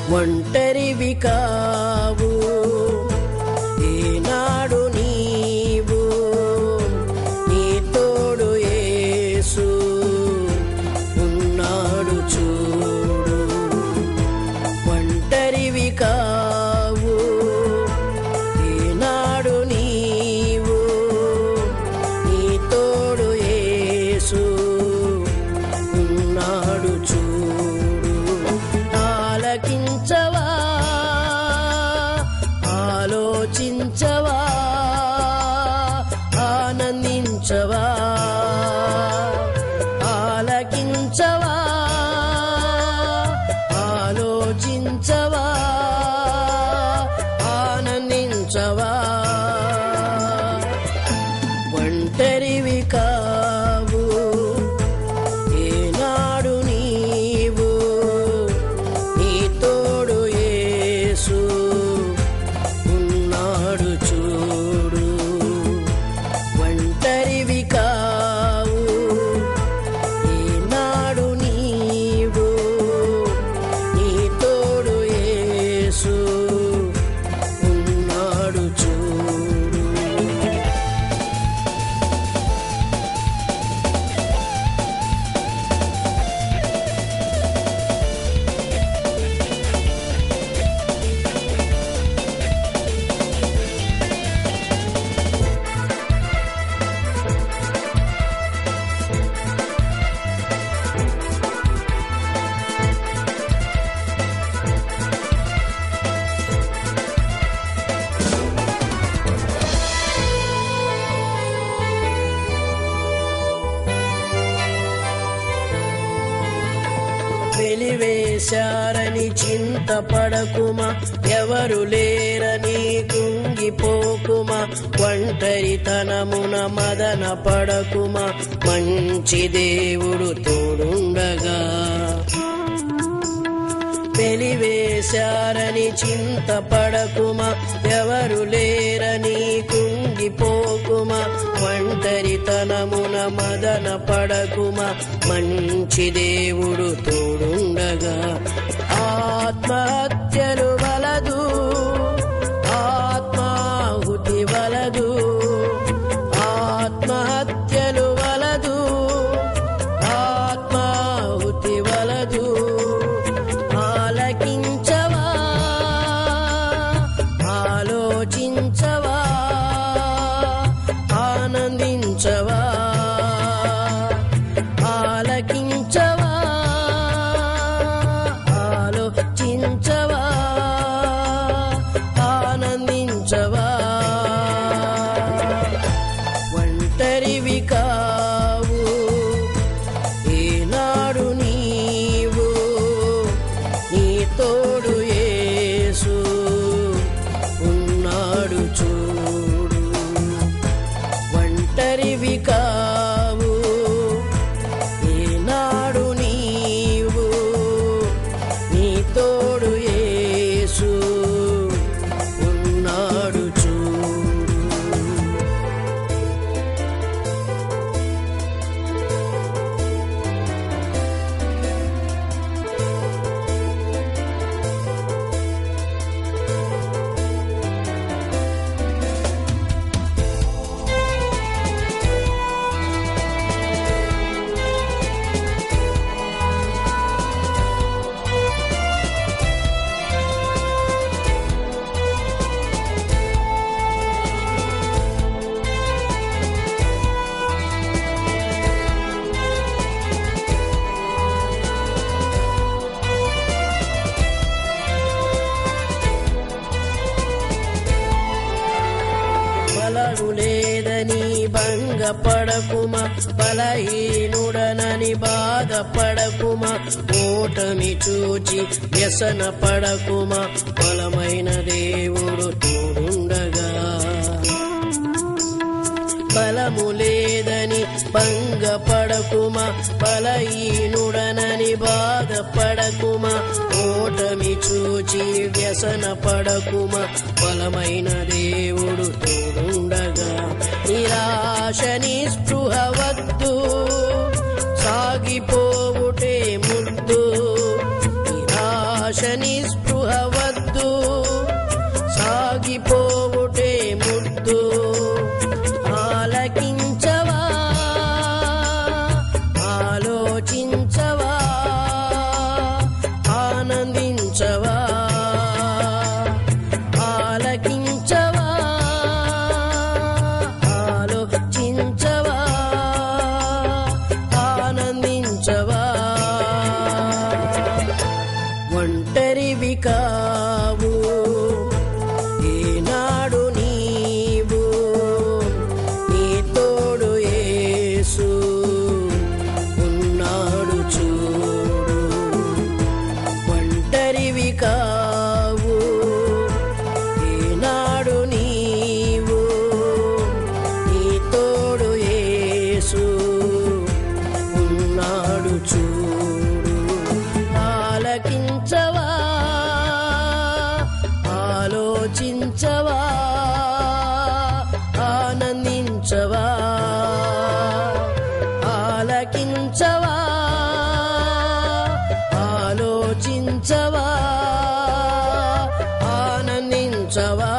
ఒంటరివి కావు ఈనాడు నీవు నీ తోడు యేసు ఉన్నాడు చూడు ఒంటరివి కావు ఈనాడు నీవు నీ తోడు యేసు ఉన్నాడు చూడు ఆలకించవా ఆలోచించవా ఆనందించవా ఆలకించవా ఆలోచించవా ఆనందించవా ఒంటరివి కావు ఏనాడు నీవు నీ తోడు యేసు ఉన్నాడు చూడు ఒంటరివి కావు ఈనాడు నీవు నీ తోడు యేసు ఉన్నాడు చూడు వెలివేశారని చింతపడకుమా ఎవరు లేరని కుంగిపోకుమా ఒంటరితనమున మదన పడకుమా మంచి దేవుడు తోడుండగా వెలివేశారని చింతపడకుమా ఎవరు లేరని కుంగిపోకుమా ఒంటరితనమున మదన పడకుమా మంచి దేవుడు తోడుండగా ఆత్మహత్యలు వలదు ఆత్మాహుతి వలదు ఆత్మహత్యలు వలదు ఆత్మాహుతి వలదు ఆలకించవా ఆలోచించవా ఆనందించవా ఆలకించవా ఆలోచించవా ఆనందించవా ఒంటరివి కావు ఈనాడు నీవు నీ తోడు యేసు ఉన్నాడు చూడు ఒంటరివి కావు ఈనాడు నీవు నీ తోడు యేసు ఉన్నాడు చూడు బలము లేదని భంగపడకుమా బలహీనుడనని బాధపడకుమా ఓటమి చూచి వ్యసన పడకుమా బలమైన దేవుడు తోడుండగా బలము లేదని భంగపడకుమా బలహీనుడనని బాధపడకుమా ఓటమి చూచి వ్యసన పడకుమా బలమైన దేవుడు తోడుండగా నిరాశ నిస్పృహ వద్దు సాగిపోవుటే ముద్దు నిరాశ ని నిస్పృహ వద్దు సాగిపోవుటే ముద్దు ఆలకించవా ఆలోచించవా ఆనందించవా ఆలకించవా ఆలోచించవా ఆనందించవా ఒంటరివి కావు ఈనాడు నీవు నీ తోడు యేసు ఉన్నాడు చూడు ఒంటరివి కావు ఈనాడు నీవు నీ తోడు యేసు ఉన్నాడు చూడు ఆలకించవా ఆలోచించవా ఆనందించవా ఆలకించవా ఆలోచించవా ఆనందించవా